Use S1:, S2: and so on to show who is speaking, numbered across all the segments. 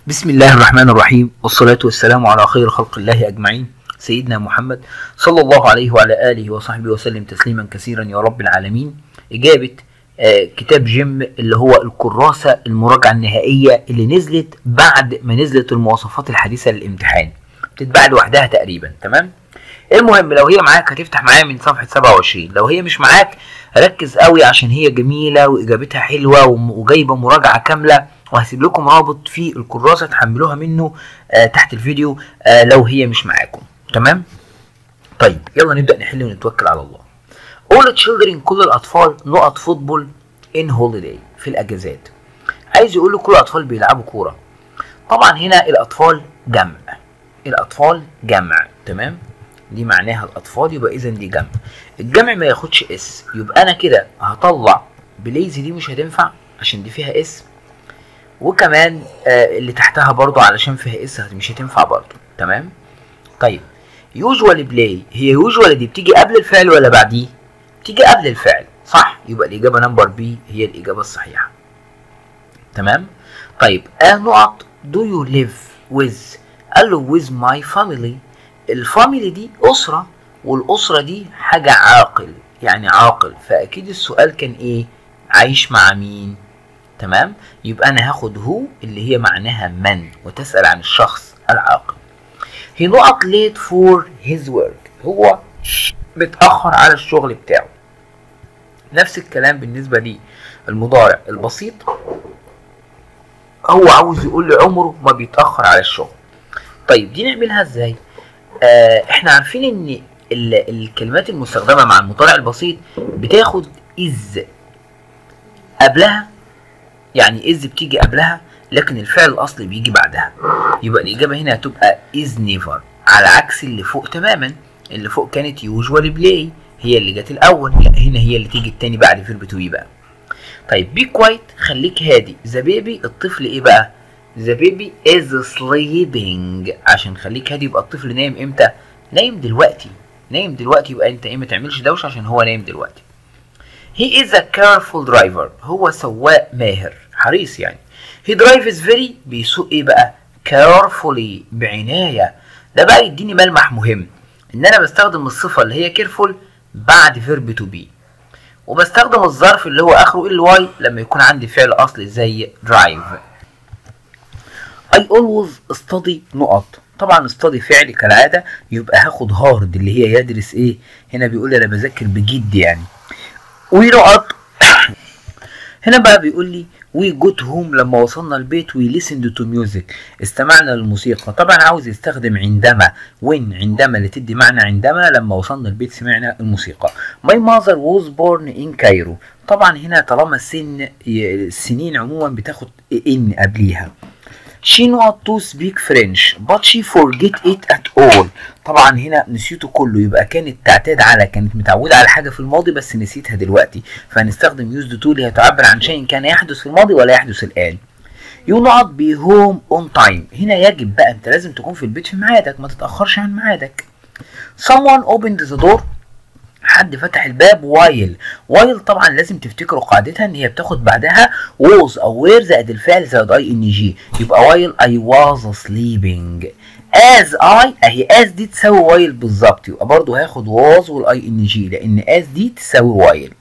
S1: بسم الله الرحمن الرحيم والصلاة والسلام على خير خلق الله أجمعين سيدنا محمد صلى الله عليه وعلى آله وصحبه وسلم تسليما كثيرا يا رب العالمين إجابة آه، كتاب جيم اللي هو الكراسة المراجعة النهائية اللي نزلت بعد ما نزلت المواصفات الحديثة للامتحان بتتباع لوحدها تقريبا تمام المهم لو هي معاك هتفتح معايا من صفحة 27 لو هي مش معاك ركز قوي عشان هي جميلة وإجابتها حلوة وم- وجايبة مراجعة كاملة وهسيب لكم رابط في الكراسة تحملوها منه آه تحت الفيديو آه لو هي مش معاكم تمام طيب يلا نبدأ نحل ونتوكل على الله all children كل الأطفال نقط فوتبول in holiday في الأجازات عايز يقول له كل الأطفال بيلعبوا كورة طبعا هنا الأطفال جمع الأطفال جمع تمام دي معناها الأطفال يبقى إذا دي جمع الجمع ما ياخدش اس يبقى أنا كده هطلع بليزي دي مش هتنفع عشان دي فيها اس وكمان آه اللي تحتها برضو علشان فيها اس مش هتنفع برضو تمام طيب يوجوال بلاي هي يوجوال دي بتيجي قبل الفعل ولا بعديه بتيجي قبل الفعل صح يبقى الإجابة نمبر بي هي الإجابة الصحيحة تمام طيب آه نقط do you live with قال له with my family الفاميلي دي أسرة والأسرة دي حاجة عاقل يعني عاقل فأكيد السؤال كان إيه عايش مع مين تمام يبقى أنا هاخد هو اللي هي معناها من وتسأل عن الشخص العاقل he not late for his work هو متأخر على الشغل بتاعه نفس الكلام بالنسبة لي المضارع البسيط هو عاوز يقول لي عمره ما بيتأخر على الشغل طيب دي نعملها ازاي آه احنا عارفين ان ال- الكلمات المستخدمة مع المضارع البسيط بتاخد is قبلها يعني is بتيجي قبلها لكن الفعل الاصلي بيجي بعدها يبقى الاجابة هنا هتبقى is never على عكس اللي فوق تماما اللي فوق كانت usually play هي اللي جت الاول لا هنا هي اللي تيجي التاني بعد فيرب تو بي بقى طيب بي كوايت خليك هادي ذا بيبي الطفل ايه بقى ذا بيبي از sleeping عشان خليك هادي يبقى الطفل نايم امتى نايم دلوقتي نايم دلوقتي يبقى انت ايه ما تعملش دوشه عشان هو نايم دلوقتي he is a careful driver هو سواق ماهر حريص يعني he drives very بيسوق ايه بقى carefully بعناية ده بقى يديني ملمح مهم ان انا بستخدم الصفة اللي هي careful بعد verb to be وبستخدم الظرف اللي هو اخره ال واي لما يكون عندي فعل اصلي زي drive I always study نقط طبعا study فعل كالعادة يبقى هاخد هارد اللي هي يدرس ايه هنا بيقول انا بذاكر بجد يعني ونقط هنا بقى بيقول لي وي جوت هوم لما وصلنا البيت وي listened تو ميوزك استمعنا للموسيقى طبعا عاوز يستخدم عندما وين عندما اللي تدي معنى عندما لما وصلنا البيت سمعنا الموسيقى my mother was born in Cairo طبعا هنا طالما السن السنين عموما بتاخد ان قبليها She not to speak French but she forget it at all طبعا هنا نسيته كله يبقى كانت تعتاد على كانت متعودة على حاجة في الماضي بس نسيتها دلوقتي فهنستخدم used to اللي هي تعبر عن شيء كان يحدث في الماضي ولا يحدث الآن You not be home on time هنا يجب بقى انت لازم تكون في البيت في ميعادك ما تتأخرش عن ميعادك Someone opened the door حد فتح الباب وايل وايل طبعا لازم تفتكروا قاعدتها ان هي بتاخد بعدها was او were زائد الفعل زائد اي ان جي يبقى وايل I was sleeping as I اهي as دي تساوي وايل بالظبط يبقى برضو هاخد was والاي ان جي لان as دي تساوي وايل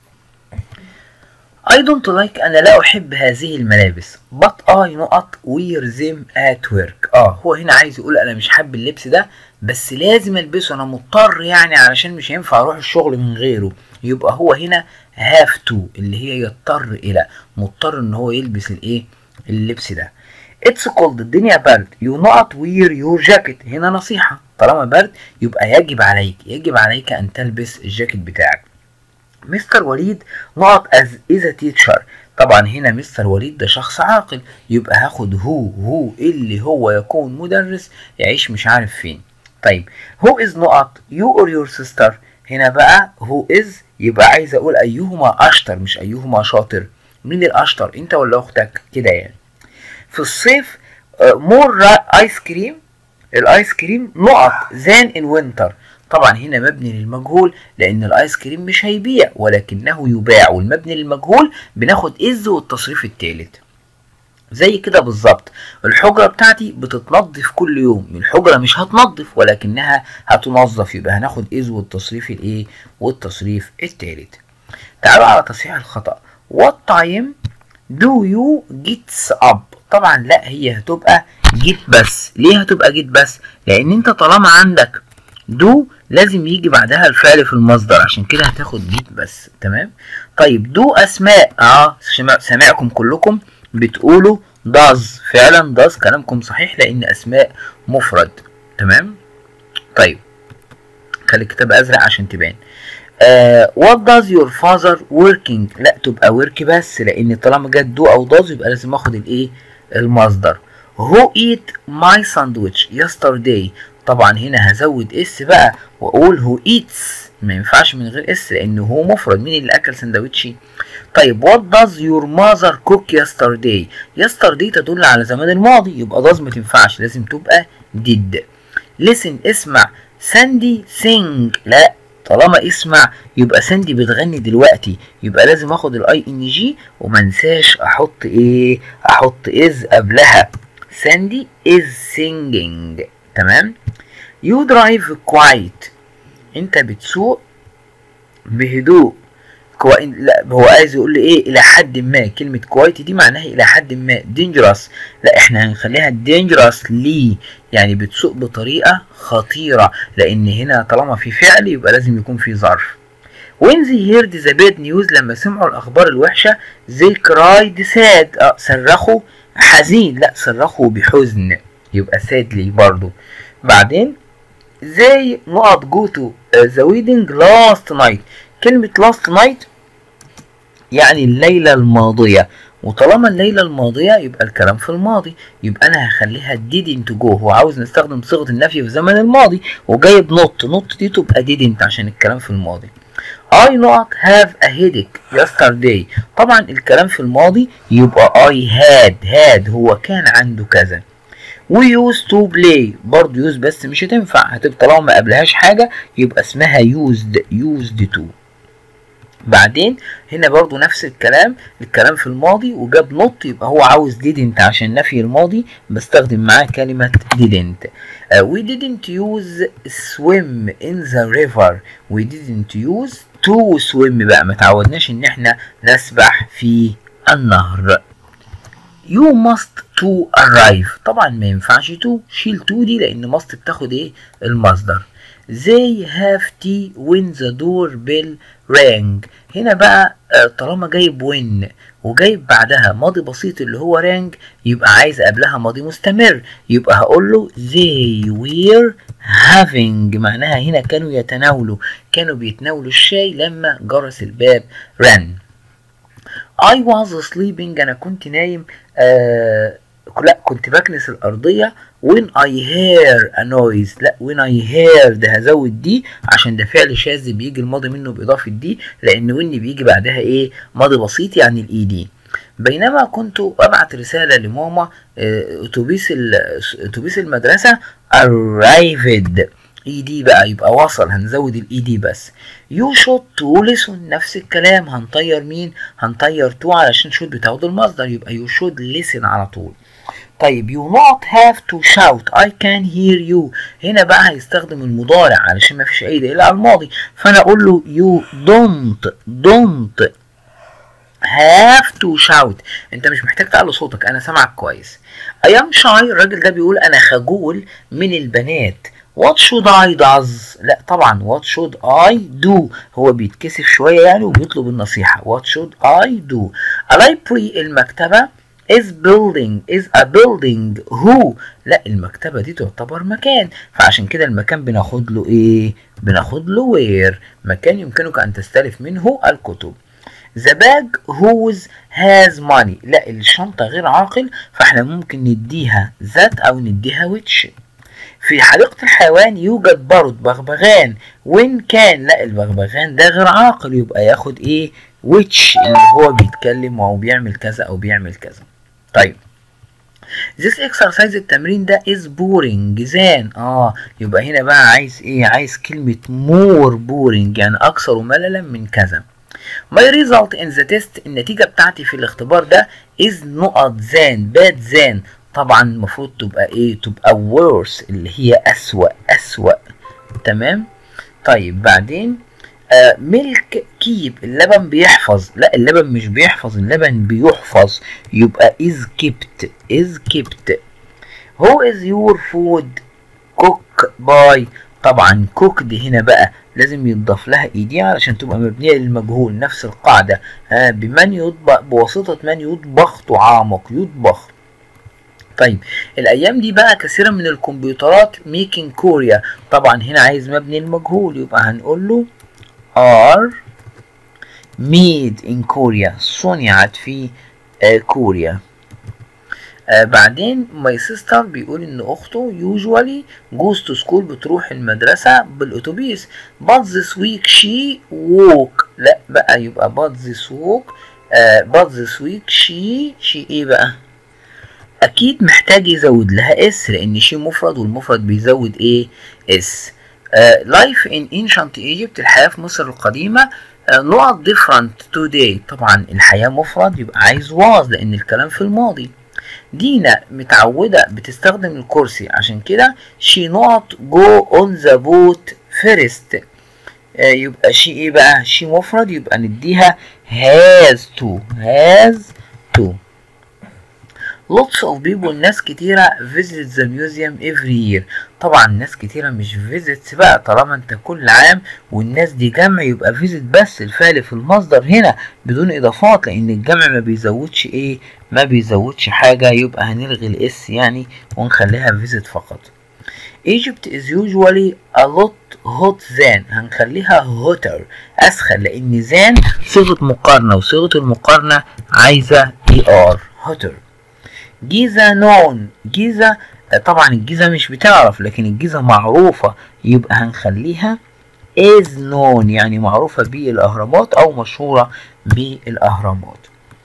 S1: I don't like أنا لا أحب هذه الملابس but I نقط wear them at work اه هو هنا عايز يقول أنا مش حابب اللبس ده بس لازم ألبسه أنا مضطر يعني علشان مش هينفع أروح الشغل من غيره يبقى هو هنا have to اللي هي يضطر إلى مضطر إن هو يلبس الإيه اللبس ده It's cold الدنيا برد you not wear your jacket هنا نصيحة طالما برد يبقى يجب عليك يجب عليك أن تلبس الجاكيت بتاعك مستر وليد نقط از از تيتشر طبعا هنا مستر وليد ده شخص عاقل يبقى هاخد هو هو اللي هو يكون مدرس يعيش مش عارف فين طيب هو از نقط يو اور يور سيستر هنا بقى هو از يبقى عايز اقول ايهما اشطر مش ايهما شاطر مين الاشطر انت ولا اختك كده يعني في الصيف مور ايس كريم الايس كريم نقط ذان ان وينتر طبعا هنا مبني للمجهول لان الايس كريم مش هيبيع ولكنه يباع والمبني للمجهول بناخد از والتصريف الثالث زي كده بالظبط الحجرة بتاعتي بتتنظف كل يوم الحجرة مش هتنظف ولكنها هتنظف يبقى هناخد إذ والتصريف الإيه والتصريف التالت تعالوا على تصحيح الخطأ what time do you get up طبعا لا هي هتبقى جيت بس ليه هتبقى جيت بس لان انت طالما عندك دو لازم يجي بعدها الفعل في المصدر عشان كده هتاخد جيت بس تمام طيب دو اسماء اه سامعكم كلكم بتقولوا داز فعلا داز كلامكم صحيح لان اسماء مفرد تمام طيب خلي الكتاب ازرق عشان تبان آه what does your father working لا تبقى work بس لان طالما جت دو او does يبقى لازم اخد الايه المصدر who eat my sandwich yesterday طبعا هنا هزود اس بقى واقول who eats ما ينفعش من غير اس لان هو مفرد مين اللي اكل سندوتشي طيب what does your mother cook yesterday yesterday تدل على زمان الماضي يبقى does ما تنفعش لازم تبقى did listen اسمع ساندي sing لا طالما اسمع يبقى ساندي بتغني دلوقتي يبقى لازم اخد الاي ان جي وما انساش احط ايه احط از قبلها ساندي is singing تمام you drive quiet انت بتسوق بهدوء كوي... لا هو عايز يقول لي ايه الى حد ما كلمه كوايت دي معناها الى حد ما dangerous لا احنا هنخليها dangerous ليه يعني بتسوق بطريقه خطيره لان هنا طالما في فعل يبقى لازم يكون في ظرف when they heard the bad news لما سمعوا الاخبار الوحشه they cried sad اه صرخوا حزين لا صرخوا بحزن يبقى sadly برضو بعدين they not go to the wedding last night كلمة last night يعني الليلة الماضية وطالما الليلة الماضية يبقى الكلام في الماضي يبقى أنا هخليها didn't go هو عاوز نستخدم صيغة النفي في زمن الماضي وجايب not not دي تبقى didn't عشان الكلام في الماضي I not have a headache yesterday طبعا الكلام في الماضي يبقى I had had هو كان عنده كذا we used to play برضه use بس مش هتنفع هتبقى طالما ما قبلهاش حاجة يبقى اسمها used used to بعدين هنا برضو نفس الكلام الكلام في الماضي وجاب نوت يبقى هو عاوز didn't عشان نفي الماضي بستخدم معاه كلمة didn't uh, we didn't use swim in the river we didn't use to swim بقى ما تعودناش ان احنا نسبح في النهر you must to arrive طبعا ما ينفعش to شيل to دي لان must بتاخد ايه المصدر they have tea when the door bell rang هنا بقى طالما جايب when وجايب بعدها ماضي بسيط اللي هو rang يبقى عايز قبلها ماضي مستمر يبقى هقول له they were having معناها هنا كانوا يتناولوا كانوا بيتناولوا الشاي لما جرس الباب رن I was sleeping أنا كنت نايم آه لا كنت بكنس الأرضية when I hear a noise لا when I hear ده هزود دي عشان ده فعل شاذ بيجي الماضي منه بإضافة دي لأن when بيجي بعدها إيه ماضي بسيط يعني الإي دي بينما كنت أبعت رسالة لماما أتوبيس أتوبيس المدرسة arrived اي دي بقى يبقى وصل هنزود الاي دي بس يو شوت تو ليسون نفس الكلام هنطير مين هنطير تو علشان شوت بتاخد المصدر يبقى يو شود ليسن على طول طيب you not have to shout I can hear you هنا بقى هيستخدم المضارع علشان ما فيش اي دليل على الماضي فانا اقول له you don't don't have to shout انت مش محتاج تعلي صوتك انا سامعك كويس I am shy الراجل ده بيقول انا خجول من البنات What should I does لا طبعا what should I do هو بيتكسف شوية يعني وبيطلب النصيحة what should I do a library المكتبة is building is a building who لا المكتبة دي تعتبر مكان فعشان كده المكان بناخد له ايه بناخد له where مكان يمكنك ان تستلف منه الكتب The bag whose has money لا الشنطة غير عاقل فاحنا ممكن نديها that او نديها which في حديقة الحيوان يوجد برد بغبغان وين كان لا البغبغان ده غير عاقل يبقى ياخد ايه which اللي هو بيتكلم او بيعمل كذا او بيعمل كذا طيب This exercise التمرين ده is boring than اه يبقى هنا بقى عايز ايه عايز كلمة more boring يعني اكثر مللا من كذا My result in the test النتيجة بتاعتي في الاختبار ده is نقط than bad than طبعا المفروض تبقى ايه تبقى worse اللي هي أسوأ أسوأ تمام طيب بعدين آه ميلك كيب اللبن بيحفظ لا اللبن مش بيحفظ اللبن بيحفظ يبقى is kept is kept who is your food cook by طبعا cooked هنا بقى لازم يضاف لها ايدي علشان تبقى مبنية للمجهول نفس القاعدة آه بمن يطبخ بواسطة من يطبخ طعامك يطبخ طيب الايام دي بقى كثيرا من الكمبيوترات ميكينج كوريا طبعا هنا عايز مبني المجهول يبقى هنقول له are made in Korea صنعت في آه كوريا آه بعدين ماي سيستر بيقول ان اخته usually goes to school بتروح المدرسة بالاتوبيس but this week she walk لا بقى يبقى but this week آه but this week she she ايه بقى اكيد محتاج يزود لها اس لان شي مفرد والمفرد بيزود ايه اس لايف ان انشنت ايجيبت الحياه في مصر القديمه نقط ديفرنت today طبعا الحياه مفرد يبقى عايز واز لان الكلام في الماضي دينا متعودة بتستخدم الكرسي عشان كده شي نقط جو اون ذا بوت فيرست يبقى شي ايه بقى شي مفرد يبقى نديها has to has to lots of people ناس كتيرة visit the museum every year طبعا ناس كتيرة مش visits بقى طالما انت كل عام والناس دي جمع يبقى visit بس الفعل في المصدر هنا بدون اضافات لان الجمع ما بيزودش ايه ما بيزودش حاجة يبقى هنلغي الاس يعني ونخليها visit فقط Egypt is usually a lot hot than هنخليها hotter أسخن لأن than صيغة مقارنة وصيغة المقارنة عايزة er hotter جيزة نون جيزة طبعا الجيزة مش بتعرف لكن الجيزة معروفة يبقى هنخليها is known يعني معروفة بالأهرامات أو مشهورة بالأهرامات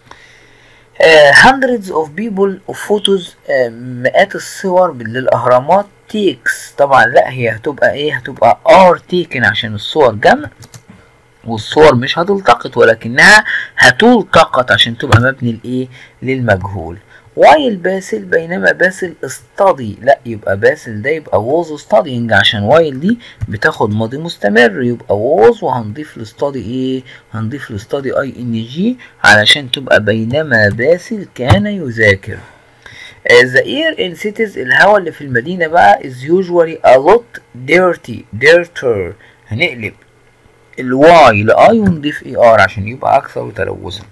S1: uh, hundreds of people of photos uh, مئات الصور للأهرامات takes طبعا لا هي هتبقى ايه هتبقى are taken عشان الصور جمع والصور مش هتلتقط ولكنها هتلتقط عشان تبقى مبني لايه للمجهول وايل باسل بينما باسل استادي لا يبقى باسل ده يبقى ووز ستادينج عشان وايل دي بتاخد ماضي مستمر يبقى ووز وهنضيف لستادي ايه هنضيف لستادي اي ان جي علشان تبقى بينما باسل كان يذاكر ذا اير ان cities الهواء اللي في المدينة بقى is usually a lot dirty dirtier هنقلب الواي لاي ونضيف اي ار عشان يبقى اكثر تلوثا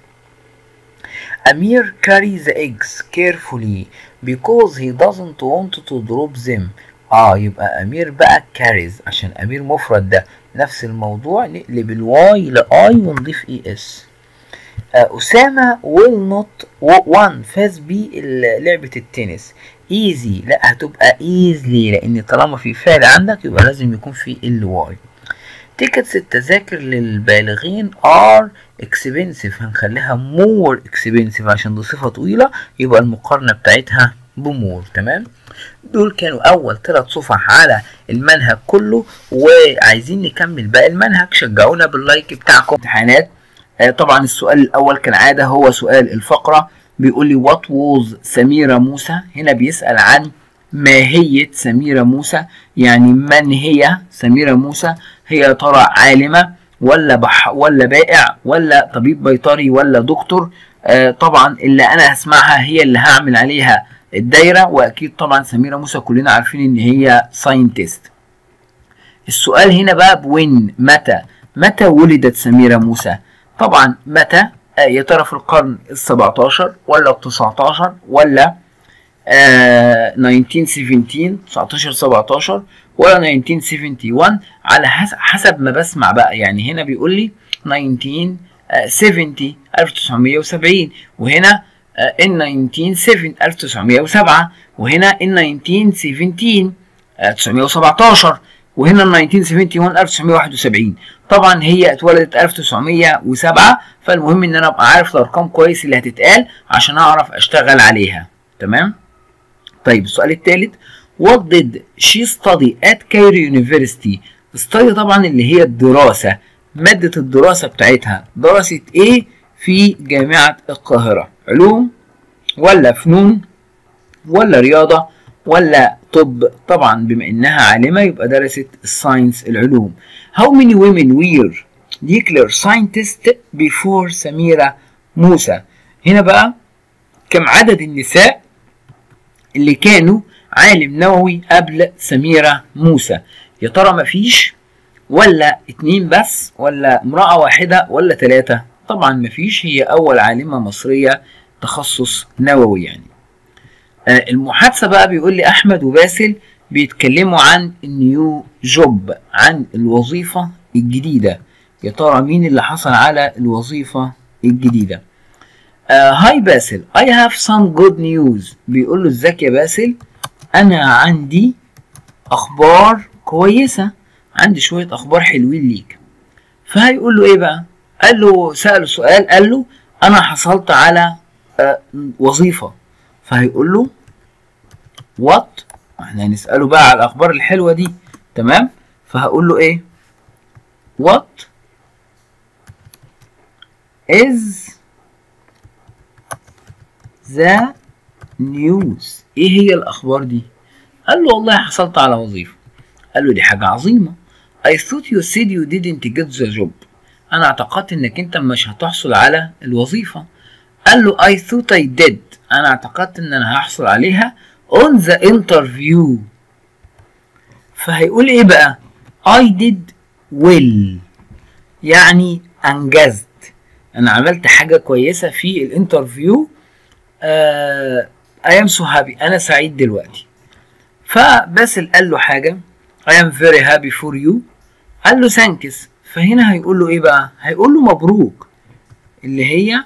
S1: Amir carries the eggs carefully because he doesn't want to drop them اه يبقى امير بقى carries عشان امير مفرد ده نفس الموضوع نقلب الواي لاي ونضيف اي اس آه اسامه will not one فاز بلعبه التنس easy لا هتبقى easily لان طالما في فعل عندك يبقى لازم يكون في ال واي تيكتس التذاكر للبالغين are expensive هنخليها more expensive عشان دي صفة طويلة يبقى المقارنة بتاعتها بمور تمام دول كانوا أول ثلاث صفح على المنهج كله وعايزين نكمل باقي المنهج شجعونا باللايك بتاعكم امتحانات آه طبعا السؤال الأول كالعادة هو سؤال الفقرة بيقول لي what was سميرة موسى هنا بيسأل عن ماهية سميرة موسى يعني من هي سميرة موسى هي ترى عالمة ولا بح ولا بائع ولا طبيب بيطري ولا دكتور آه طبعا اللي انا هسمعها هي اللي هعمل عليها الدايرة واكيد طبعا سميرة موسى كلنا عارفين ان هي ساينتست السؤال هنا بقى بوين متى متى ولدت سميرة موسى طبعا متى آه يا ترى في القرن ال 17 ولا ال 19 ولا آه 1917 19 17 ولا 1971 على حسب ما بسمع بقى يعني هنا بيقول لي 1970 1970 وهنا ان 1907 1907 وهنا ان 1917 1917 وهنا 1971 1971 طبعا هي اتولدت 1907 فالمهم ان انا ابقى عارف الارقام كويس اللي هتتقال عشان اعرف اشتغل عليها تمام طيب السؤال الثالث What did she study at Cairo University study طبعا اللي هي الدراسة مادة الدراسة بتاعتها درست ايه في جامعة القاهرة علوم ولا فنون ولا رياضة ولا طب طبعا بما انها عالمة يبقى درست الساينس العلوم How many women were declared scientists before سميرة موسى هنا بقى كم عدد النساء اللي كانوا عالم نووي قبل سميرة موسى يا ترى مفيش ولا اتنين بس ولا امرأة واحدة ولا تلاتة طبعا مفيش هي أول عالمة مصرية تخصص نووي يعني آه المحادثة بقى بيقول لي أحمد وباسل بيتكلموا عن النيو جوب عن الوظيفة الجديدة يا ترى مين اللي حصل على الوظيفة الجديدة هاي uh, باسل I have some good news بيقول له ازيك يا باسل أنا عندي أخبار كويسة عندي شوية أخبار حلوين ليك فهيقول له إيه بقى؟ قال له سأله سؤال قال له أنا حصلت على uh, وظيفة فهيقول له وات احنا هنسأله بقى على الأخبار الحلوة دي تمام فهقول له إيه what is the news ايه هي الاخبار دي قال له والله حصلت على وظيفه قال له دي حاجه عظيمه I thought you said you didn't get the job انا اعتقدت انك انت مش هتحصل على الوظيفه قال له I thought I did انا اعتقدت ان انا هحصل عليها on the interview فهيقول ايه بقى I did well يعني انجزت انا عملت حاجه كويسه في الانترفيو آه I am so happy انا سعيد دلوقتي فباسل قال له حاجه I am very happy for you قال له thanks فهنا هيقول له ايه بقى هيقول له مبروك اللي هي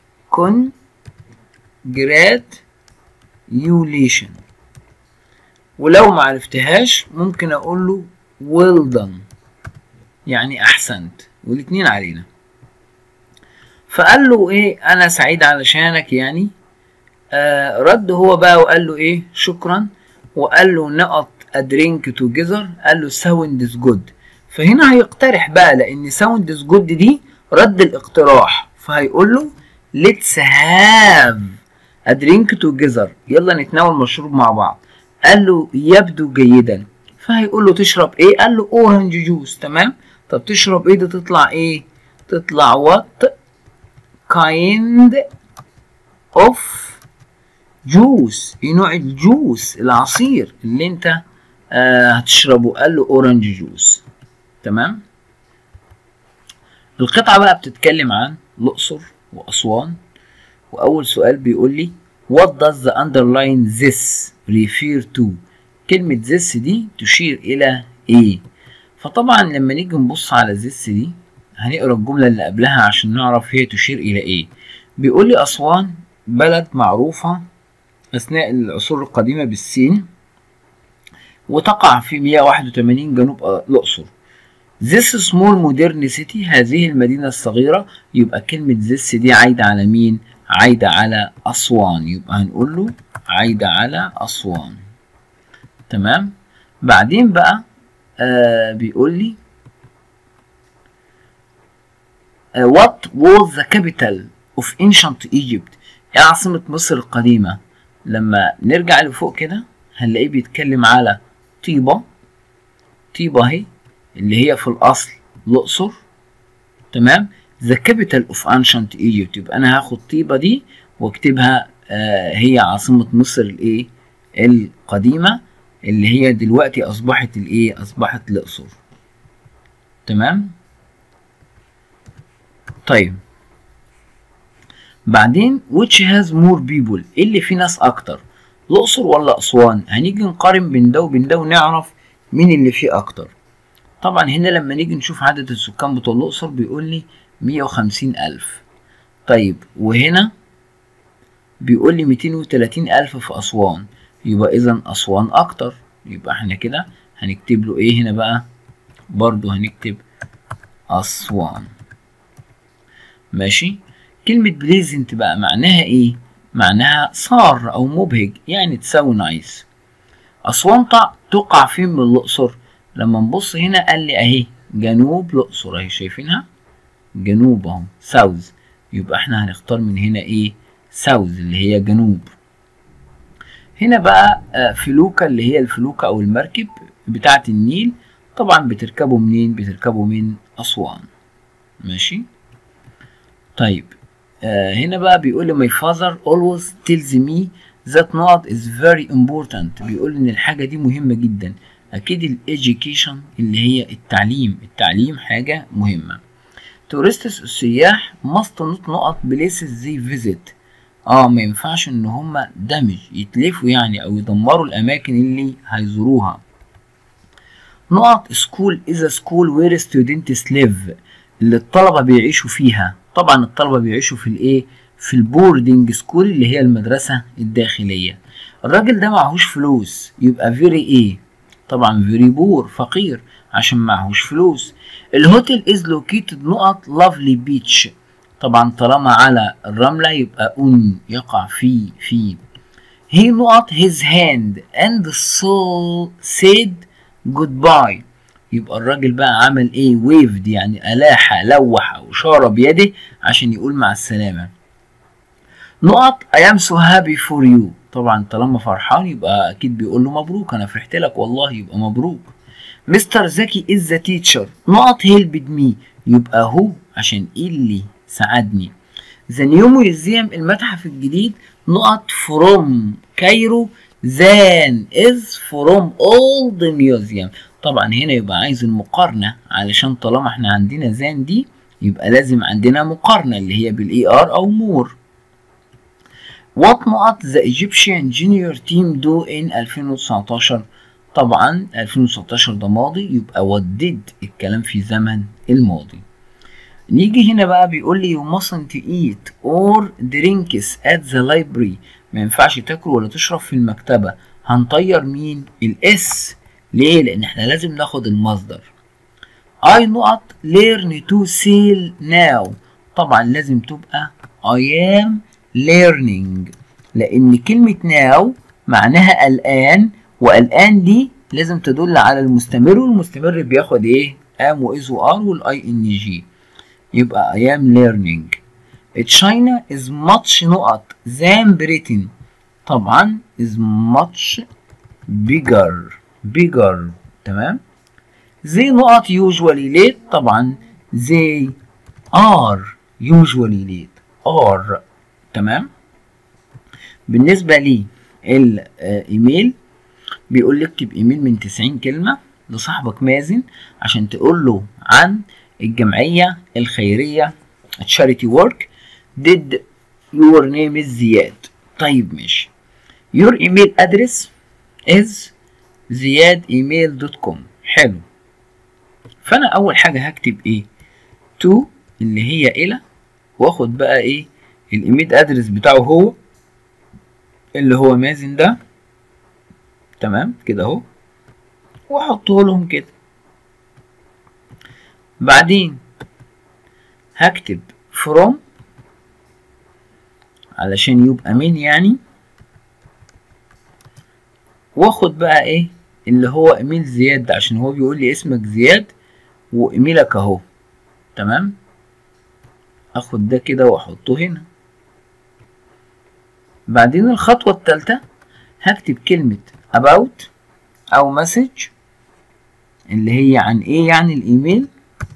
S1: congratulation ولو ما عرفتهاش ممكن اقول له well done يعني احسنت والاتنين علينا فقال له ايه انا سعيد علشانك يعني آه رد هو بقى وقال له ايه شكرا وقال له نقط ادرينك توجذر قال له ساوند از جود فهنا هيقترح بقى لان ساوند از جود دي رد الاقتراح فهيقول له ليتس هاف ادرينك توجذر يلا نتناول مشروب مع بعض قال له يبدو جيدا فهيقول له تشرب ايه قال له اورنج جوس تمام طب تشرب ايه ده تطلع ايه تطلع وات كايند اوف جوس ايه نوع الجوس العصير اللي انت آه هتشربه قال له اورنج جوس تمام القطعة بقى بتتكلم عن الأقصر وأسوان وأول سؤال بيقول لي What does the underline this refer to كلمة this دي تشير إلى إيه فطبعا لما نيجي نبص على this دي هنقرا الجملة اللي قبلها عشان نعرف هي تشير إلى إيه بيقول لي أسوان بلد معروفة أثناء العصور القديمة بالسين وتقع في 181 جنوب الأقصر This small modern city هذه المدينة الصغيرة يبقى كلمة this دي عايدة على مين؟ عايدة على أسوان يبقى هنقول له عايدة على أسوان تمام؟ بعدين بقى آه بيقول لي آه what was the capital of ancient Egypt؟ إيه عاصمة مصر القديمة؟ لما نرجع لفوق كده هنلاقيه بيتكلم على طيبة طيبة اهي اللي هي في الأصل الأقصر تمام the capital of ancient Egypt يبقى أنا هاخد طيبة دي واكتبها آه هي عاصمة مصر الإيه القديمة اللي هي دلوقتي أصبحت الإيه أصبحت الأقصر تمام طيب بعدين which has more people إيه اللي فيه ناس أكتر الأقصر ولا أسوان هنيجي نقارن بين ده وبين ده ونعرف مين اللي فيه أكتر طبعا هنا لما نيجي نشوف عدد السكان بتوع الأقصر بيقول لي مية وخمسين ألف طيب وهنا بيقول لي ميتين وتلاتين ألف في أسوان يبقى إذا أسوان أكتر يبقى احنا كده هنكتب له إيه هنا بقى برضو هنكتب أسوان ماشي كلمة بليزنت بقى معناها إيه معناها صار أو مبهج يعني تساوي نايس أسوان تقع فين من الأقصر لما نبص هنا قال لي أهي جنوب الأقصر اهي شايفينها جنوب اهو ساوث يبقى احنا هنختار من هنا ايه ساوث اللي هي جنوب هنا بقى آه، فلوكة اللي هي الفلوكة او المركب بتاعة النيل طبعا بتركبوا منين بتركبوا من أسوان ماشي طيب آه هنا بقى بيقول لي my father always tells me that not is very important بيقول ان الحاجة دي مهمة جدا اكيد الايجيكيشن اللي هي التعليم التعليم حاجة مهمة tourists السياح must not نقط places they visit اه ما ينفعش ان هما دمج يتلفوا يعني او يدمروا الاماكن اللي هيزوروها نقط سكول is a school where students live اللي الطلبة بيعيشوا فيها طبعا الطلبة بيعيشوا في الايه في البوردنج سكول اللي هي المدرسة الداخلية الراجل ده معهوش فلوس يبقى فيري ايه طبعا فيري بور فقير عشان معهوش فلوس الهوتيل از لوكيتد نقط لافلي بيتش طبعا طالما على الرملة يبقى اون يقع في في he نقط his hand and so said goodbye يبقى الراجل بقى عمل ايه ويفد يعني ألاح لوح أو شار بيده عشان يقول مع السلامة نقط I am so happy for you طبعا طالما فرحان يبقى أكيد بيقول له مبروك أنا فرحت لك والله يبقى مبروك مستر زكي is the teacher نقط helped me يبقى هو عشان إيه اللي ساعدني The New Museum المتحف الجديد نقط from كايرو than is from old museum طبعا هنا يبقى عايز المقارنة علشان طالما احنا عندنا زان دي يبقى لازم عندنا مقارنة اللي هي بالاي ار او مور What نقط the Egyptian junior team do in 2019 طبعا 2019 ده ماضي يبقى ودد الكلام في زمن الماضي نيجي هنا بقى بيقول لي you mustn't eat or drinks at the library ما ينفعش تاكل ولا تشرب في المكتبة هنطير مين الاس ليه لان احنا لازم ناخد المصدر I نقط learn to sail now طبعا لازم تبقى I am learning لان كلمة now معناها الآن والآن دي لازم تدل على المستمر والمستمر بياخد ايه am و is و are والاي ان جي يبقى I am learning China is much نقط than Britain طبعا is much bigger bigger تمام they نقط usually late طبعا they are usually late are تمام بالنسبة لي الايميل بيقول لي اكتب ايميل من 90 كلمة لصاحبك مازن عشان تقول له عن الجمعية الخيرية charity work did your name is زياد طيب ماشي your email address is زياد ايميل دوت كوم حلو فانا اول حاجة هكتب ايه to اللي هي الى واخد بقى ايه الايميل ادرس بتاعه هو اللي هو مازن ده تمام كده اهو واحطه لهم كده بعدين هكتب from علشان يبقى من يعني واخد بقى ايه اللي هو ايميل زياد ده عشان هو بيقول لي اسمك زياد وايميلك اهو تمام اخد ده كده واحطه هنا بعدين الخطوة التالتة هكتب كلمة about أو message اللي هي عن إيه يعني الإيميل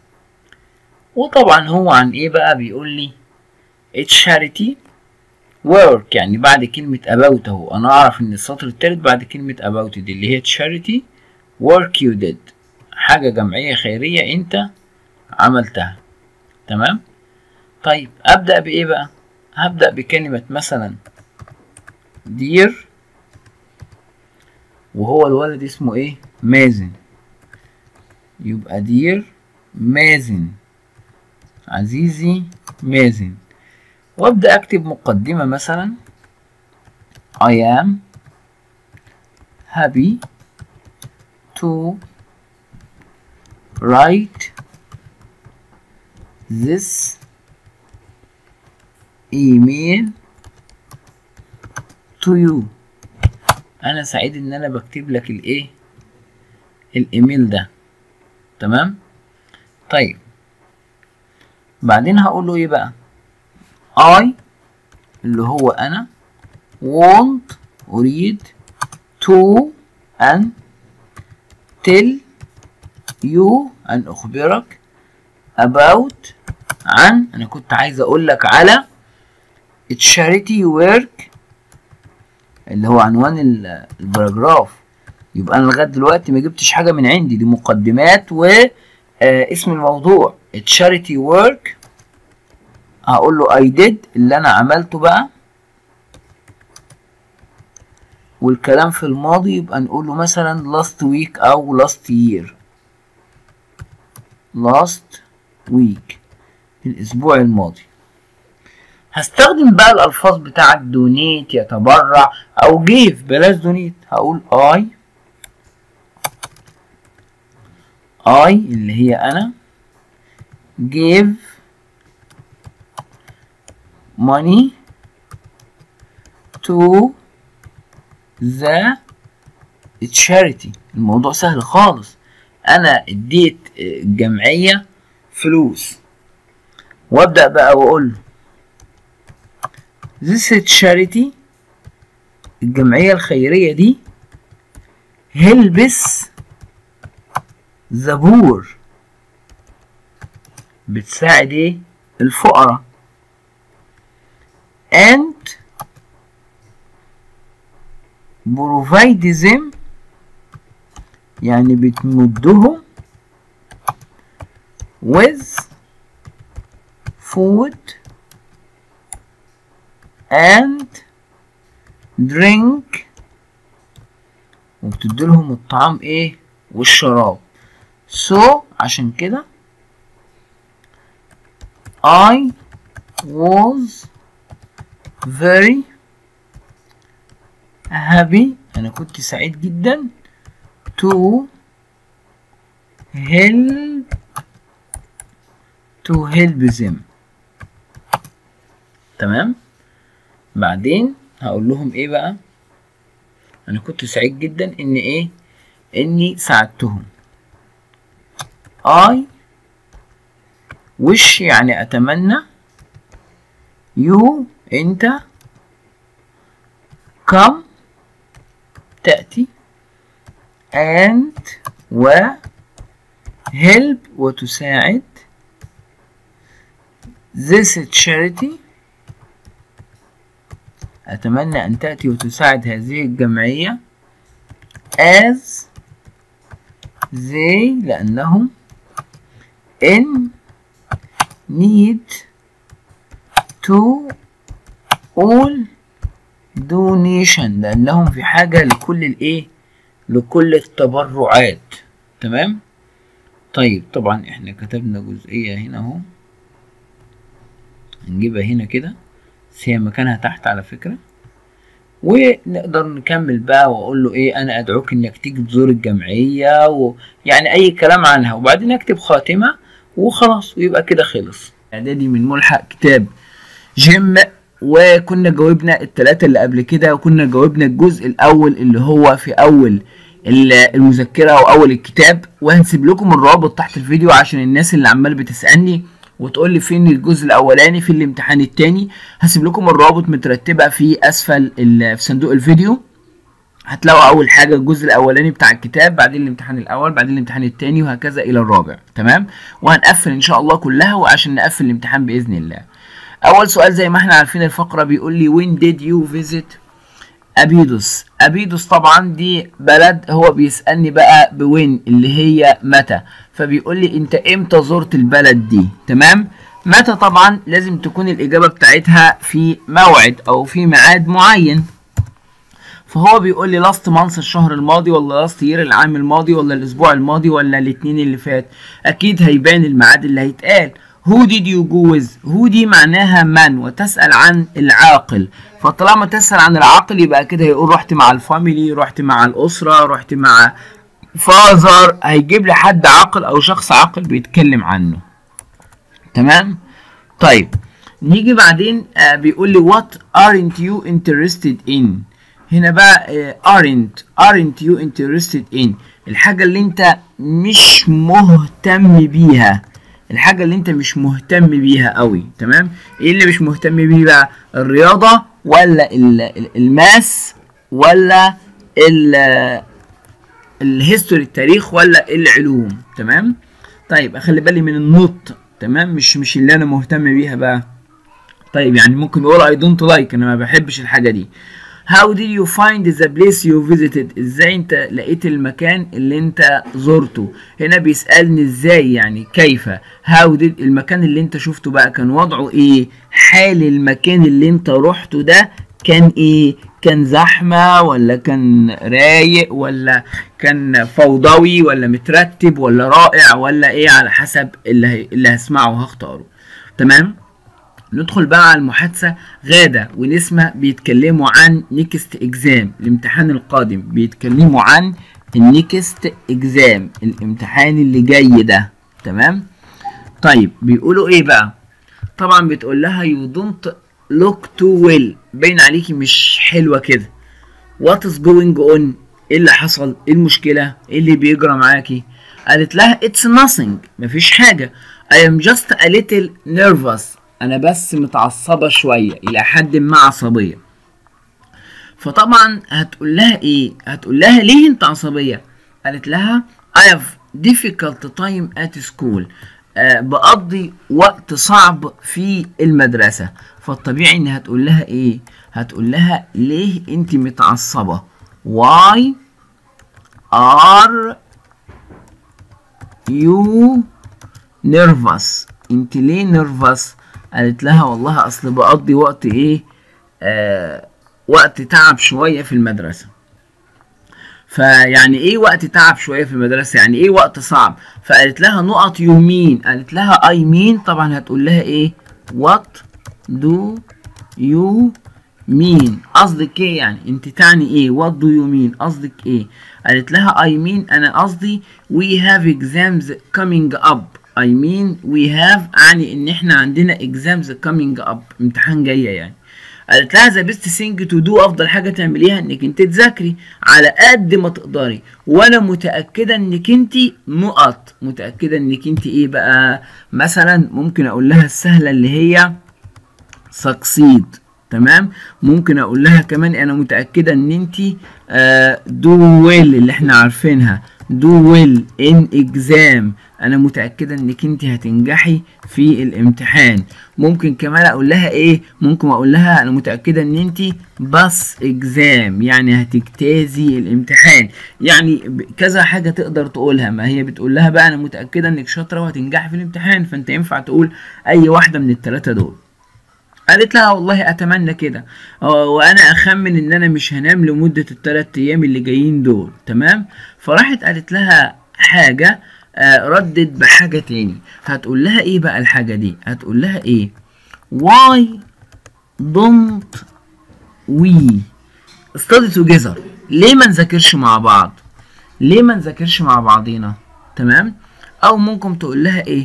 S1: وطبعا هو عن إيه بقى بيقول لي it's charity work يعني بعد كلمة about أهو أنا أعرف إن السطر التالت بعد كلمة about دي اللي هي charity work you did حاجة جمعية خيرية أنت عملتها تمام طيب أبدأ بإيه بقى هبدأ بكلمة مثلا دير وهو الولد اسمه ايه مازن يبقى دير مازن عزيزي مازن وابدا اكتب مقدمه مثلا I am happy to write this email to you انا سعيد ان انا بكتب لك الايه الايميل ده تمام طيب بعدين هقول له ايه بقى I اللي هو انا want اريد to ان tell you ان اخبرك about عن انا كنت عايز اقول لك على charity work اللي هو عنوان ال- الباراجراف يبقى انا لغايه دلوقتي ما جبتش حاجه من عندي دي مقدمات و آه، اسم الموضوع charity work هقول له I did اللي انا عملته بقى والكلام في الماضي يبقى نقول له مثلا last week او last year last week الاسبوع الماضي هستخدم بقى الالفاظ بتاعت دونيت يتبرع او جيف بلاش دونيت هقول I I اللي هي انا give money to the charity الموضوع سهل خالص انا اديت الجمعية فلوس وابدأ بقى واقول له this charity الجمعية الخيرية دي helps the poor بتساعد ايه الفقراء and provide them يعني بتمدهم with food and drink وبتديلهم الطعام ايه والشراب so عشان كده I was very happy أنا كنت سعيد جدا to help to help them تمام بعدين هقول لهم ايه بقى انا كنت سعيد جدا ان ايه اني ساعدتهم I wish يعني اتمنى you انت come تأتي and و help وتساعد this charity أتمنى أن تأتي وتساعد هذه الجمعية as they لأنهم in need to all donation لأنهم في حاجة لكل الإيه لكل التبرعات تمام طيب طبعا احنا كتبنا جزئية هنا اهو نجيبها هنا كده بس هي مكانها تحت على فكرة ونقدر نكمل بقى واقول له ايه انا ادعوك انك تيجي تزور الجمعية ويعني اي كلام عنها وبعدين اكتب خاتمة وخلاص ويبقى كده خلص اعدادي من ملحق كتاب جيم وكنا جاوبنا التلاتة اللي قبل كده وكنا جاوبنا الجزء الاول اللي هو في اول المذكرة او اول الكتاب وهنسيب لكم الرابط تحت الفيديو عشان الناس اللي عمال بتسألني وتقول لي فين الجزء الاولاني في الامتحان التاني هسيب لكم الرابط مترتبه في اسفل في صندوق الفيديو هتلاقوا اول حاجه الجزء الاولاني بتاع الكتاب بعدين الامتحان الاول بعدين الامتحان التاني وهكذا الى الرابع تمام وهنقفل ان شاء الله كلها وعشان نقفل الامتحان باذن الله اول سؤال زي ما احنا عارفين الفقره بيقول لي when did you visit ابيدوس ابيدوس طبعا دي بلد هو بيسالني بقى بوين اللي هي متى فبيقول لي انت امتى زرت البلد دي تمام متى طبعا لازم تكون الاجابه بتاعتها في موعد او في ميعاد معين فهو بيقول لي لاست مانث الشهر الماضي ولا لاست يير العام الماضي ولا الاسبوع الماضي ولا الاثنين اللي فات اكيد هيبان الميعاد اللي هيتقال who did you go with who دي معناها من وتسأل عن العاقل فطالما تسأل عن العاقل يبقى كده هيقول رحت مع الفاميلي رحت مع الأسرة رحت مع فازر هيجيب لي حد عاقل أو شخص عاقل بيتكلم عنه تمام طيب نيجي بعدين آه بيقول لي what aren't you interested in هنا بقى آه aren't aren't you interested in الحاجة اللي انت مش مهتم بيها
S2: الحاجه اللي انت مش مهتم بيها قوي تمام ايه اللي مش مهتم بيه بقى الرياضه ولا ال- ال- الماس ولا ال- الهيستوري التاريخ ولا العلوم تمام طيب اخلي بالي من النط تمام مش مش اللي انا مهتم بيها بقى طيب يعني ممكن يقول I don't like انا ما بحبش الحاجه دي How did you find the place you visited ازاي انت لقيت المكان اللي انت زرته هنا بيسألني ازاي يعني كيف How did المكان اللي انت شفته بقى كان وضعه ايه حال المكان اللي انت رحته ده كان ايه كان زحمة ولا كان رايق ولا كان فوضوي ولا مترتب ولا رائع ولا ايه على حسب اللي, هي... اللي هسمعه وهختاره تمام ندخل بقى على المحادثة غادة ونسمة بيتكلموا عن نيكست اكزام الامتحان القادم بيتكلموا عن النيكست اكزام الامتحان اللي جاي ده تمام طيب بيقولوا ايه بقى طبعا بتقول لها you don't look too well باين عليكي مش حلوة كده what is going on ايه اللي حصل ايه المشكلة ايه اللي بيجرى معاكي قالت لها it's nothing مفيش حاجة I am just a little nervous انا بس متعصبة شوية الى حد ما عصبية فطبعا هتقول لها ايه هتقول لها ليه انت عصبية قالت لها I have difficult time at school آه بقضي وقت صعب في المدرسة فالطبيعي ان هتقول لها ايه هتقول لها ليه انت متعصبة why are you nervous انت ليه nervous قالت لها والله اصل بقضي وقت ايه آه وقت تعب شوية في المدرسة فيعني ايه وقت تعب شويه في المدرسه يعني ايه وقت صعب فقالت لها نقط يومين قالت لها اي مين طبعا هتقول لها ايه وات دو يو مين قصدك ايه يعني انت تعني ايه وات دو يو مين قصدك ايه قالت لها اي مين انا قصدي we have exams coming up I mean we have يعني ان احنا عندنا exams coming up امتحان جايه يعني قالت لها ذا بيست ثينج تو دو افضل حاجه تعمليها انك انت تذاكري على قد ما تقدري وانا متاكده انك انت نقط متاكده انك انت ايه بقى مثلا ممكن اقول لها السهله اللي هي سكسيد تمام ممكن اقول لها كمان انا متاكده ان انت دو ويل اللي احنا عارفينها دو ويل ان اكزام انا متاكده انك انت هتنجحي في الامتحان ممكن كمان اقول لها ايه ممكن اقول لها انا متاكده ان انت بس اكزام يعني هتجتازي الامتحان يعني كذا حاجه تقدر تقولها ما هي بتقول لها بقى انا متاكده انك شاطره وهتنجحي في الامتحان فانت ينفع تقول اي واحده من الثلاثه دول قالت لها والله اتمنى كده وانا اخمن ان انا مش هنام لمده الثلاث ايام اللي جايين دول تمام فراحت قالت لها حاجه آه ردت بحاجه تاني هتقول لها ايه بقى الحاجه دي هتقول لها ايه why don't we study together ليه ما نذاكرش مع بعض ليه ما نذاكرش مع بعضينا تمام او ممكن تقول لها ايه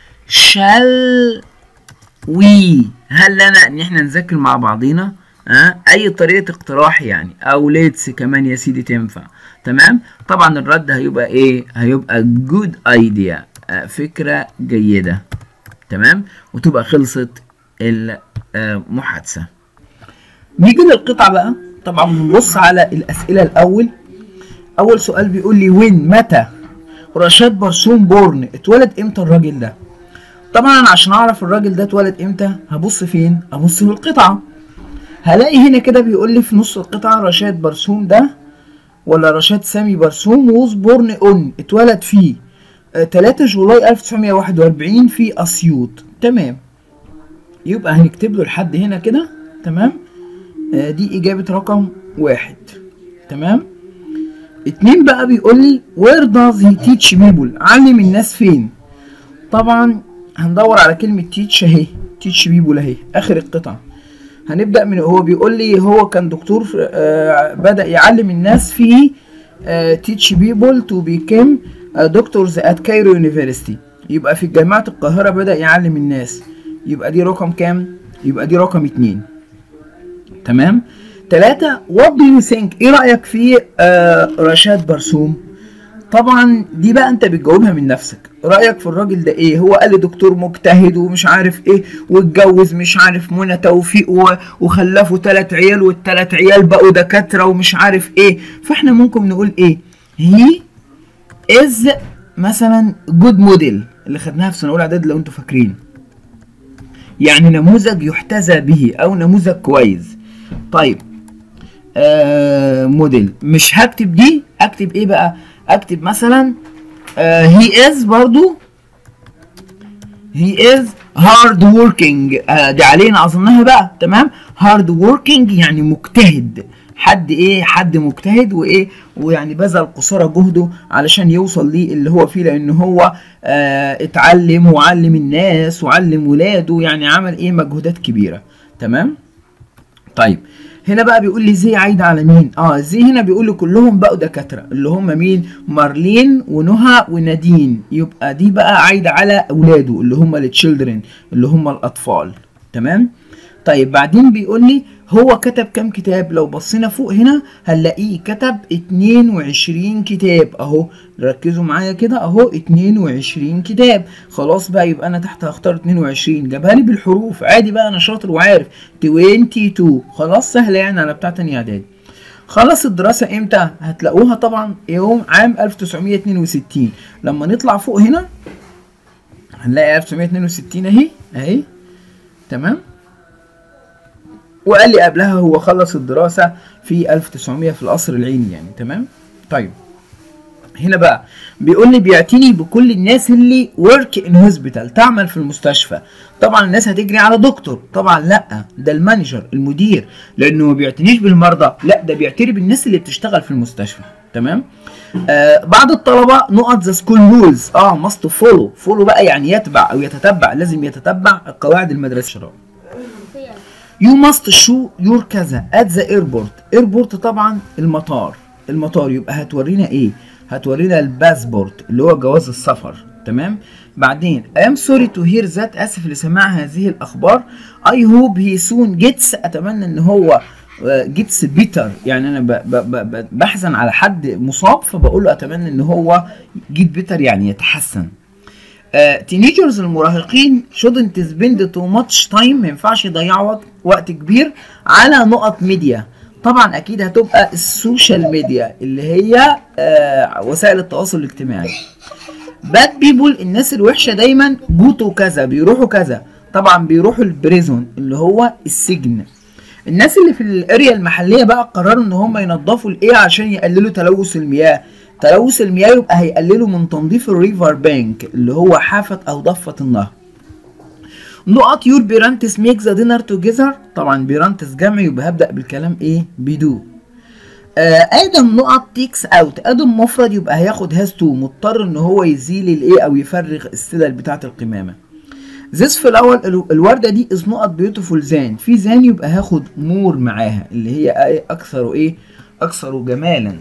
S2: shall وي هل لنا ان احنا نذاكر مع بعضينا أه؟ اي طريقه اقتراح يعني او ليتس كمان يا سيدي تنفع تمام طبعا الرد هيبقى ايه هيبقى جود ايديا أه فكره جيده تمام وتبقى خلصت المحادثه نيجي للقطعه بقى طبعا بنبص على الاسئله الاول اول سؤال بيقول لي وين متى رشاد برسوم بورن اتولد امتى الراجل ده طبعا انا عشان اعرف الراجل ده اتولد امتى هبص فين ابص في القطعه هلاقي هنا كده بيقول لي في نص القطعه رشاد برسوم ده ولا رشاد سامي برسوم ووز بورن اون اتولد في 3 جولاي 1941 في اسيوط تمام يبقى هنكتب له لحد هنا كده تمام آه دي اجابه رقم واحد تمام اتنين بقى بيقول لي where does he teach people علم الناس فين طبعا هندور على كلمة تيتش اهي تيتش بيبول اهي اخر القطعة هنبدأ من هو بيقول لي هو كان دكتور آه بدأ يعلم الناس في تيتش بيبول تو بيكم دكتورز ات كايرو يونيفرسيتي يبقى في جامعة القاهرة بدأ يعلم الناس يبقى دي رقم كام؟ يبقى دي رقم اتنين تمام؟ تلاتة what do you think ايه رأيك في آه رشاد برسوم؟ طبعا دي بقى انت بتجاوبها من نفسك رايك في الراجل ده ايه هو قال لي دكتور مجتهد ومش عارف ايه واتجوز مش عارف منى توفيق و... وخلفوا ثلاث عيال والثلاث عيال بقوا دكاتره ومش عارف ايه فاحنا ممكن نقول ايه هي از مثلا جود موديل اللي خدناها في سنه اولى اعداد لو انتوا فاكرين يعني نموذج يحتذى به او نموذج كويس طيب آه موديل مش هكتب دي اكتب ايه بقى اكتب مثلا هي از برضو هي از هارد وركينج دي علينا اظنها بقى تمام هارد وركينج يعني مجتهد حد ايه حد مجتهد وايه ويعني بذل قصارى جهده علشان يوصل ليه اللي هو فيه لان هو آه اتعلم وعلم الناس وعلم ولاده يعني عمل ايه مجهودات كبيره تمام طيب هنا بقى بيقول لي زي عايده على مين اه زي هنا بيقول لي كلهم بقوا دكاتره اللي هم مين مارلين ونهى ونادين يبقى دي بقى عايده على اولاده اللي هم التشيلدرن اللي هم الاطفال تمام طيب بعدين بيقول لي هو كتب كام كتاب لو بصينا فوق هنا هنلاقيه كتب 22 كتاب اهو ركزوا معايا كده اهو 22 كتاب خلاص بقى يبقى انا تحت هختار 22 جابها لي بالحروف عادي بقى انا شاطر وعارف 22 خلاص سهله يعني على بتاع تانية اعدادي خلص الدراسة امتى؟ هتلاقوها طبعا يوم عام 1962 لما نطلع فوق هنا هنلاقي 1962 اهي اهي تمام وقال لي قبلها هو خلص الدراسة في 1900 في القصر العيني يعني تمام طيب هنا بقى بيقول لي بيعتني بكل الناس اللي ورك ان هوسبيتال تعمل في المستشفى طبعا الناس هتجري على دكتور طبعا لا ده المانجر المدير لانه ما بيعتنيش بالمرضى لا ده بيعتني بالناس اللي بتشتغل في المستشفى تمام آه بعض الطلبه نقط ذا سكول رولز اه ماست فولو فولو بقى يعني يتبع او يتتبع لازم يتتبع القواعد المدرسيه يو ماست شو يور كذا ات ذا ايربورت ايربورت طبعا المطار المطار يبقى هتورينا ايه هتورينا الباسبورت اللي هو جواز السفر تمام بعدين I am sorry to hear that اسف لسماع هذه الاخبار I hope he soon gets اتمنى ان هو جيتس بيتر يعني انا ب ب ب بحزن على حد مصاب فبقول له اتمنى ان هو جيت بيتر يعني يتحسن تينيجرز uh, المراهقين shouldn't spend too much time ما ينفعش يضيعوا وقت كبير على نقط ميديا طبعا اكيد هتبقى السوشيال ميديا اللي هي uh, وسائل التواصل الاجتماعي باد بيبول الناس الوحشه دايما جوتوا كذا بيروحوا كذا طبعا بيروحوا البريزون اللي هو السجن الناس اللي في الاريا المحليه بقى قرروا ان هم ينظفوا الايه عشان يقللوا تلوث المياه تلوث المياه يبقى هيقللوا من تنظيف الريفر بانك اللي هو حافة أو ضفة النهر. نقط يور بيرانتس ميك ذا دينر توجذر طبعا بيرانتس جمع يبقى هبدأ بالكلام إيه؟ بدو. آه ادم نقط تيكس اوت ادم مفرد يبقى هياخد هاز تو مضطر ان هو يزيل الايه او يفرغ السلل بتاعه القمامه ذس في الاول الورده دي از نقط بيوتيفول زان في زان يبقى هاخد مور معاها اللي هي اكثر ايه اكثر جمالا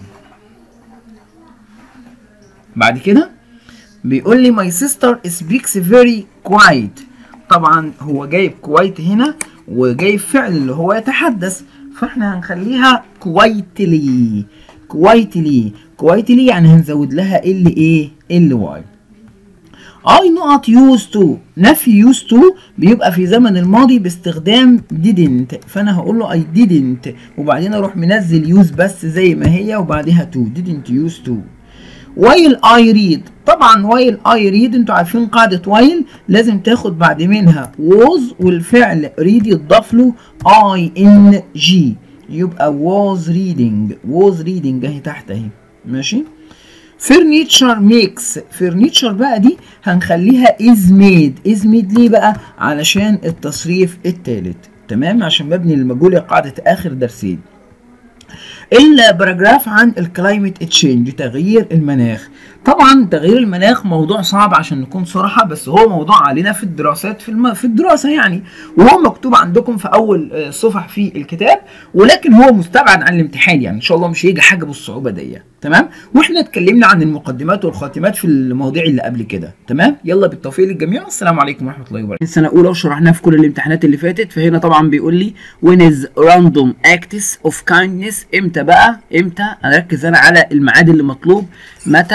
S2: بعد كده بيقول لي my sister speaks very quiet طبعا هو جايب كويت هنا وجايب فعل اللي هو يتحدث فاحنا هنخليها كويتلي كويتلي كويتلي يعني هنزود لها ال ايه ال واي I نقط used to نفي used to بيبقى في زمن الماضي باستخدام didn't فانا هقول له I didn't وبعدين اروح منزل use بس زي ما هي وبعدها to didn't used to while I read طبعا while I read انتوا عارفين قاعدة while لازم تاخد بعد منها was والفعل read يتضاف له ing يبقى was reading was reading اهي تحت اهي ماشي furniture makes furniture بقى دي هنخليها is made is made ليه بقى علشان التصريف التالت تمام عشان مبني للمجهول قاعدة اخر درسين الباراجراف عن الكلايمت تشينج تغيير المناخ طبعا تغيير المناخ موضوع صعب عشان نكون صراحة بس هو موضوع علينا في الدراسات في الم... في الدراسة يعني وهو مكتوب عندكم في أول صفح في الكتاب ولكن هو مستبعد عن الامتحان يعني إن شاء الله مش هيجي حاجة بالصعوبة دي تمام واحنا اتكلمنا عن المقدمات والخاتمات في المواضيع اللي قبل كده تمام يلا بالتوفيق للجميع والسلام عليكم ورحمة الله وبركاته السنة الأولى وشرحناها في كل الامتحانات اللي فاتت فهنا طبعا بيقول لي when is random acts of kindness امتى بقى امتى اركز انا على الميعاد اللي مطلوب متى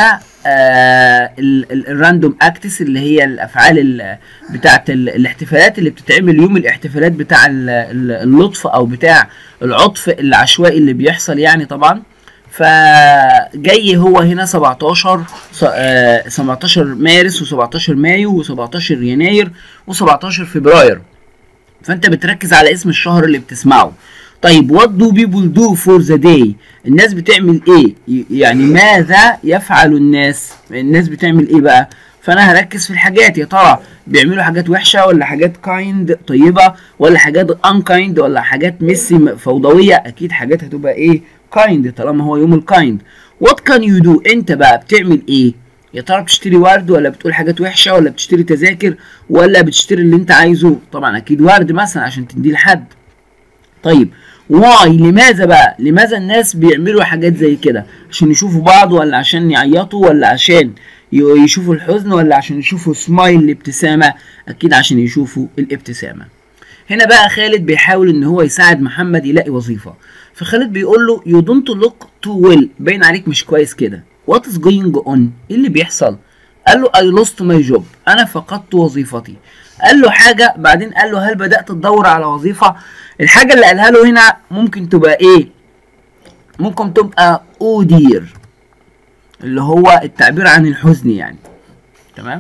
S2: الراندوم اكتس اللي هي الافعال ال- بتاعه ال- الاحتفالات اللي بتتعمل يوم الاحتفالات بتاع ال- ال- اللطف او بتاع العطف العشوائي اللي بيحصل يعني طبعا فجاي هو هنا 17 س- آه، 17 مارس و17 مايو و17 يناير و17 فبراير فانت بتركز على اسم الشهر اللي بتسمعه طيب what do people do for the day الناس بتعمل ايه ي- يعني ماذا يفعل الناس الناس بتعمل ايه بقى فانا هركز في الحاجات يا ترى بيعملوا حاجات وحشه ولا حاجات كايند طيبه ولا حاجات unkind ولا حاجات ميسي فوضويه اكيد حاجات هتبقى ايه كايند طالما هو يوم الكايند what can you do انت بقى بتعمل ايه يا ترى بتشتري ورد ولا بتقول حاجات وحشه ولا بتشتري تذاكر ولا بتشتري اللي انت عايزه طبعا اكيد ورد مثلا عشان تديه لحد طيب واي لماذا بقى لماذا الناس بيعملوا حاجات زي كده عشان يشوفوا بعض ولا عشان يعيطوا ولا عشان ي- يشوفوا الحزن ولا عشان يشوفوا سمايل الابتسامة اكيد عشان يشوفوا الابتسامة هنا بقى خالد بيحاول ان هو يساعد محمد يلاقي وظيفة فخالد بيقول له you don't look too well باين عليك مش كويس كده what is going on ايه اللي بيحصل قال له I lost my job انا فقدت وظيفتي قال له حاجة بعدين قال له هل بدأت تدور على وظيفة الحاجة اللي قالها له هنا ممكن تبقى ايه ممكن تبقى اودير اللي هو التعبير عن الحزن يعني تمام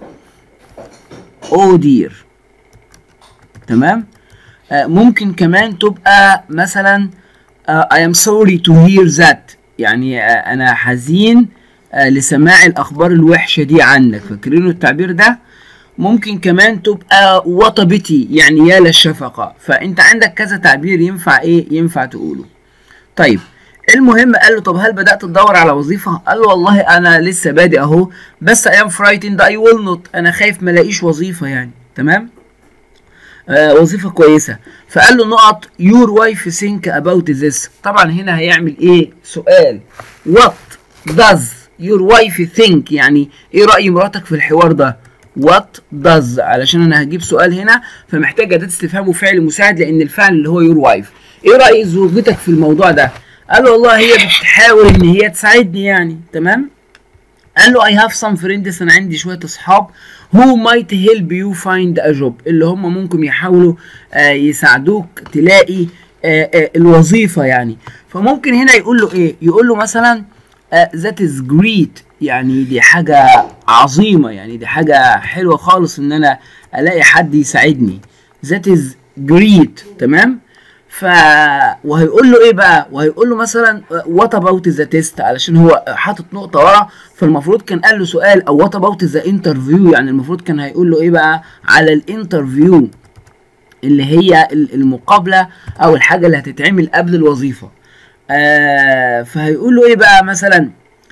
S2: اودير تمام آه ممكن كمان تبقى مثلا آه I am sorry to hear that يعني آه انا حزين آه لسماع الاخبار الوحشه دي عنك فاكرينه التعبير ده ممكن كمان تبقى وطبتي يعني يا للشفقه فانت عندك كذا تعبير ينفع ايه ينفع تقوله طيب المهم قال له طب هل بدأت تدور على وظيفة؟ قال له والله أنا لسه بادئ أهو بس I am frightened I will not أنا خايف ما الاقيش وظيفة يعني تمام؟ آه وظيفة كويسة فقال له نقط your wife think about this طبعا هنا هيعمل ايه سؤال what does your wife think يعني ايه رأي مراتك في الحوار ده what does علشان انا هجيب سؤال هنا فمحتاج اداة استفهام وفعل مساعد لان الفعل اللي هو your wife ايه رأي زوجتك في الموضوع ده قال له والله هي بتحاول ان هي تساعدني يعني تمام قال له I have some friends انا عندي شويه اصحاب who might help you find a job اللي هم ممكن يحاولوا آه يساعدوك تلاقي آه آه الوظيفه يعني فممكن هنا يقول له ايه يقول له مثلا آه that is great يعني دي حاجه عظيمه يعني دي حاجه حلوه خالص ان انا الاقي حد يساعدني that is great تمام ف وهيقول له ايه بقى وهيقول له مثلا وات اباوت ذا تيست علشان هو حاطط نقطه ورا فالمفروض كان قال له سؤال او وات اباوت ذا انترفيو يعني المفروض كان هيقول له ايه بقى على الانترفيو اللي هي المقابله او الحاجه اللي هتتعمل قبل الوظيفه آه فهيقول له ايه بقى مثلا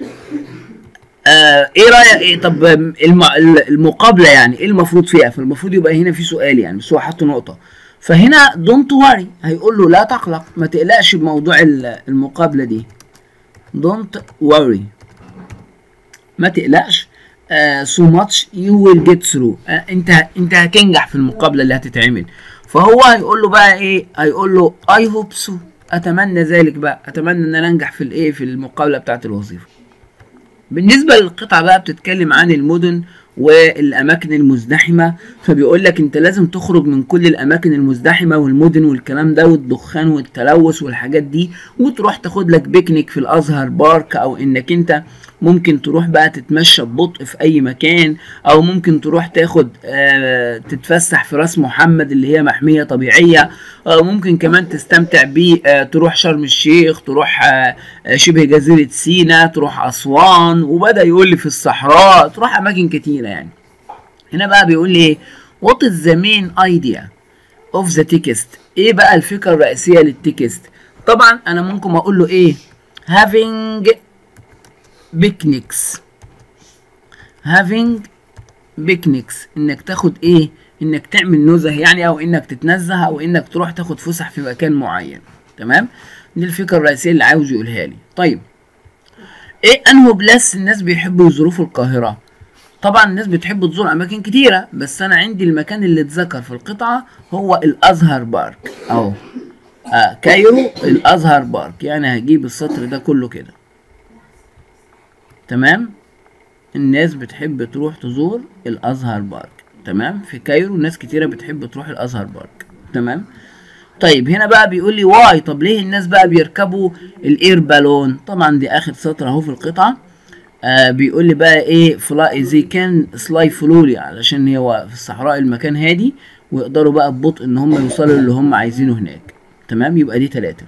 S2: آه ايه رايك ايه طب الم... المقابله يعني ايه المفروض فيها فالمفروض يبقى هنا في سؤال يعني بس هو حط نقطه فهنا دونت وري هيقول له لا تقلق ما تقلقش بموضوع المقابله دي دونت وري ما تقلقش سو ماتش يو ويل جيت ثرو انت انت هتنجح في المقابله اللي هتتعمل فهو هيقول له بقى ايه هيقول له اي هوب سو اتمنى ذلك بقى اتمنى ان انا انجح في الايه في المقابله بتاعه الوظيفه بالنسبه للقطعه بقى بتتكلم عن المدن والاماكن المزدحمه فبيقول لك انت لازم تخرج من كل الاماكن المزدحمه والمدن والكلام ده والدخان والتلوث والحاجات دي وتروح تاخد لك بيكنيك في الازهر بارك او انك انت ممكن تروح بقى تتمشى ببطء في اي مكان او ممكن تروح تاخد آه تتفسح في راس محمد اللي هي محميه طبيعيه او ممكن كمان تستمتع ب آه تروح شرم الشيخ تروح آه شبه جزيره سينا تروح اسوان وبدا يقول لي في الصحراء تروح اماكن كتيره يعني هنا بقى بيقول لي ايه what is the main idea of the text ايه بقى الفكره الرئيسيه للتكست طبعا انا ممكن اقول له ايه having picnics having picnics انك تاخد ايه انك تعمل نزه يعني او انك تتنزه او انك تروح تاخد فسح في مكان معين تمام دي الفكره الرئيسيه اللي عاوز يقولها لي طيب ايه انه بلاس الناس بيحبوا يزوروا في القاهره طبعا الناس بتحب تزور اماكن كتيره بس انا عندي المكان اللي اتذكر في القطعه هو الازهر بارك اهو آه كايرو الازهر بارك يعني هجيب السطر ده كله كده تمام الناس بتحب تروح تزور الازهر بارك تمام في كايرو ناس كتيره بتحب تروح الازهر بارك تمام طيب هنا بقى بيقول لي واي طب ليه الناس بقى بيركبوا الاير بالون طبعا دي اخر سطر اهو في القطعه آه بيقول لي بقى ايه فلاي زي كان سلاي فلولي علشان هو في الصحراء المكان هادي ويقدروا بقى ببطء ان هم يوصلوا اللي هم عايزينه هناك تمام يبقى دي تلاتة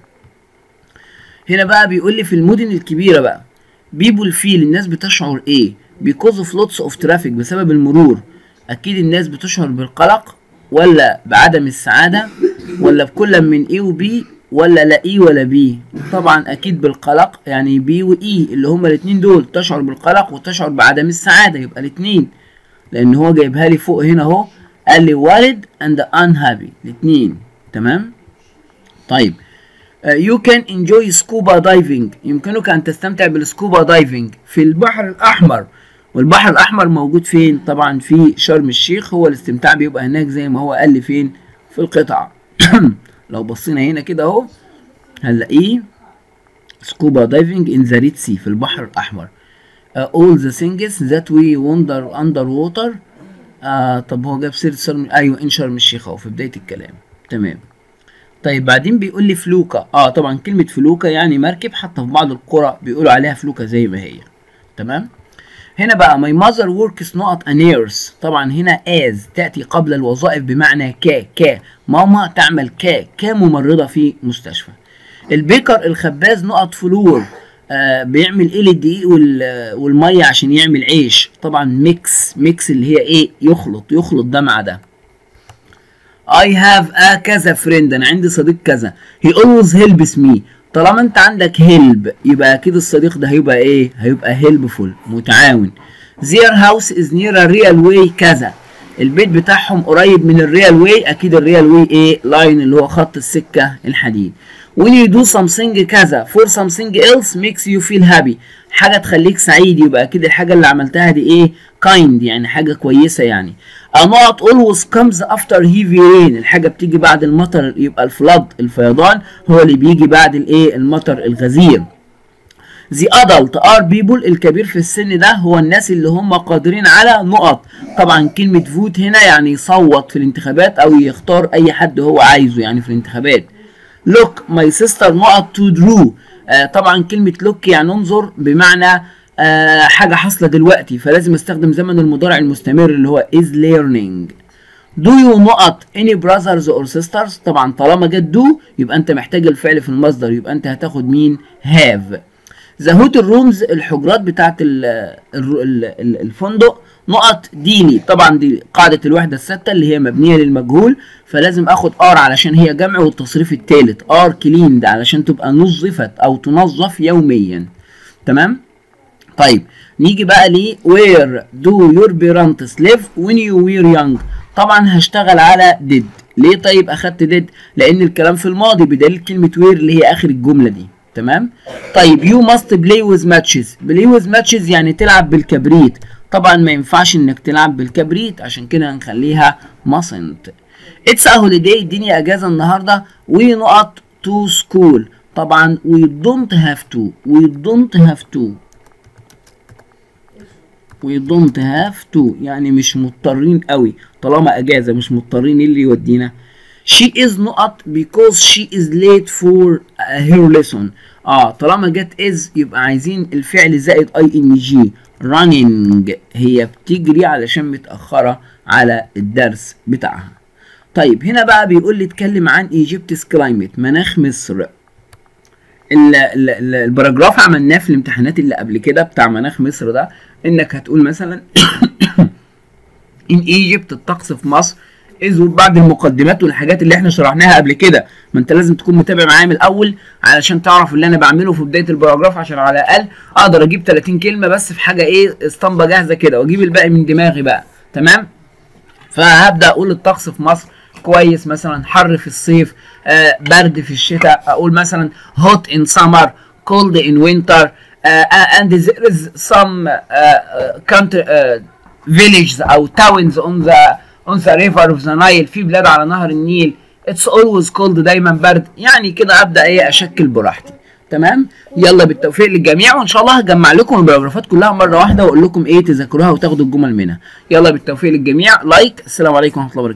S2: هنا بقى بيقول لي في المدن الكبيرة بقى بيبول فيل الناس بتشعر ايه because of lots of traffic بسبب المرور اكيد الناس بتشعر بالقلق ولا بعدم السعادة ولا بكل من ايه وبي ولا لا اي ولا بي طبعا اكيد بالقلق يعني بي واي اللي هما الاتنين دول تشعر بالقلق وتشعر بعدم السعادة يبقى الاتنين لان هو جايبها لي فوق هنا اهو قال لي worried and unhappy الاتنين تمام طيب يو كان انجوي سكوبا دايفنج يمكنك ان تستمتع بالسكوبا دايفنج في البحر الاحمر والبحر الاحمر موجود فين طبعا في شرم الشيخ هو الاستمتاع بيبقى هناك زي ما هو قال لي فين في القطعه لو بصينا هنا كده اهو هنلاقيه سكوبا دايفنج ان ذا ريد سي في البحر الاحمر uh, all the things that we wonder underwater آه طب هو جاب سيره شرم ايوه ان شرم الشيخ اهو في بدايه الكلام تمام طيب بعدين بيقول لي فلوكا اه طبعا كلمه فلوكا يعني مركب حتى في بعض القرى بيقولوا عليها فلوكا زي ما هي تمام هنا بقى my mother works not a nurse طبعا هنا as تأتي قبل الوظائف بمعنى ك ك ماما تعمل ك كممرضة في مستشفى البيكر الخباز نقط فلور آه بيعمل ايه للدقيق وال- والميه عشان يعمل عيش طبعا ميكس ميكس اللي هي ايه يخلط يخلط ده مع ده I have a كذا friend انا عندي صديق كذا he always helps me طالما انت عندك help يبقى اكيد الصديق ده هيبقى ايه هيبقى helpful متعاون their house is near a railway كذا البيت بتاعهم قريب من الريال واي اكيد الريال واي ايه لاين اللي هو خط السكه الحديد when you do something كذا for something else makes you feel happy حاجه تخليك سعيد يبقى اكيد الحاجه اللي عملتها دي ايه kind يعني حاجه كويسه يعني a not always comes after heavy rain الحاجه بتيجي بعد المطر يبقى الفلاد الفيضان هو اللي بيجي بعد الايه المطر الغزير The adult are people الكبير في السن ده هو الناس اللي هم قادرين على نقط طبعا كلمة فوت هنا يعني يصوت في الانتخابات او يختار اي حد هو عايزه يعني في الانتخابات look my sister نقط to draw آه طبعا كلمة look يعني انظر بمعنى آه حاجة حاصلة دلوقتي فلازم استخدم زمن المضارع المستمر اللي هو is learning do you نقط any brothers or sisters طبعا طالما جت do يبقى انت محتاج الفعل في المصدر يبقى انت هتاخد مين have ذا هوتل رومز الحجرات بتاعت ال ال ال الفندق نقط ديني طبعا دي قاعدة الوحدة الثابتة اللي هي مبنية للمجهول فلازم اخد ار علشان هي جمع والتصريف الثالث ار كليند علشان تبقى نظفت او تنظف يوميا تمام طيب نيجي بقى ل where do your parents live when you were young طبعا هشتغل على did ليه طيب اخدت did لان الكلام في الماضي بدليل كلمة where اللي هي اخر الجملة دي تمام طيب you must play with matches play with matches يعني تلعب بالكبريت طبعا ما ينفعش انك تلعب بالكبريت عشان كده هنخليها mustn't it's a holiday الدنيا اجازة النهاردة we نقط to school طبعا we don't have to we don't have to we don't have to يعني مش مضطرين قوي طالما اجازة مش مضطرين إيه اللي يودينا she is نقط because she is late for her lesson اه طالما جت is يبقى عايزين الفعل زائد اي ان جي running هي بتجري علشان متأخرة على الدرس بتاعها طيب هنا بقى بيقول لي اتكلم عن ايجيبتس كلايمت مناخ مصر ال- ال- ال- الباراجراف عملناه في الامتحانات اللي قبل كده بتاع مناخ مصر ده انك هتقول مثلا ان ايجيبت الطقس في مصر اذ بعد المقدمات والحاجات اللي احنا شرحناها قبل كده ما انت لازم تكون متابع معايا من الاول علشان تعرف اللي انا بعمله في بدايه الباراجراف عشان على الاقل اقدر اجيب 30 كلمه بس في حاجه ايه اسطمبه جاهزه كده واجيب الباقي من دماغي بقى تمام فهبدا اقول الطقس في مصر كويس مثلا حر في الصيف آه برد في الشتاء اقول مثلا hot in summer cold in winter uh, uh, and there is some uh, uh, country uh, villages او towns on the on the river of the Nile في بلاد على نهر النيل it's always cold دايما برد يعني كده ابدا ايه اشكل براحتي تمام يلا بالتوفيق للجميع وان شاء الله هجمع لكم البراجرافات كلها مره واحده واقول لكم ايه تذاكروها وتاخدوا الجمل منها يلا بالتوفيق للجميع لايك السلام عليكم ورحمه الله وبركاته